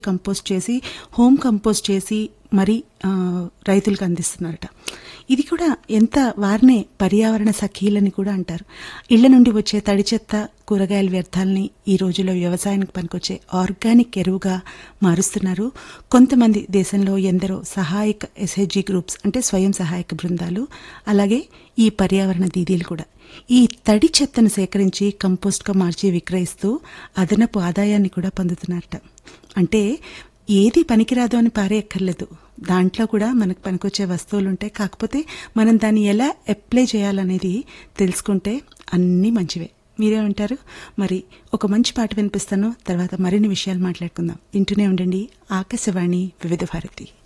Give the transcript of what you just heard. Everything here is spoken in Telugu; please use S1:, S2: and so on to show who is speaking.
S1: కంపోస్ట్ చేసి హోమ్ కంపోస్ట్ చేసి మరి ఆ, రైతులకు అందిస్తున్నారట ఇది కూడా ఎంత వారినే పర్యావరణ సఖీలని కూడా అంటారు ఇళ్ల నుండి వచ్చే తడి చెత్త కూరగాయల వ్యర్థాలని ఈ రోజుల్లో వ్యవసాయానికి పనికొచ్చే ఆర్గానిక్ ఎరువుగా మారుస్తున్నారు కొంతమంది దేశంలో ఎందరో సహాయక ఎస్హెచ్జి గ్రూప్స్ అంటే స్వయం సహాయక బృందాలు అలాగే ఈ పర్యావరణ దీదీలు కూడా ఈ తడి చెత్తను సేకరించి కంపోస్ట్గా మార్చి విక్రయిస్తూ అదనపు ఆదాయాన్ని కూడా పొందుతున్నారట అంటే ఏది పనికిరాదు అని పారేయక్కర్లేదు దాంట్లో కూడా మనకు పనికొచ్చే వస్తువులు ఉంటాయి కాకపోతే మనం దాన్ని ఎలా అప్లై చేయాలనేది తెలుసుకుంటే అన్నీ మంచివే మీరేమంటారు మరి ఒక మంచి పాట వినిపిస్తాను తర్వాత మరిన్ని విషయాలు మాట్లాడుకుందాం వింటూనే ఉండండి ఆకాశవాణి వివిధ భారతి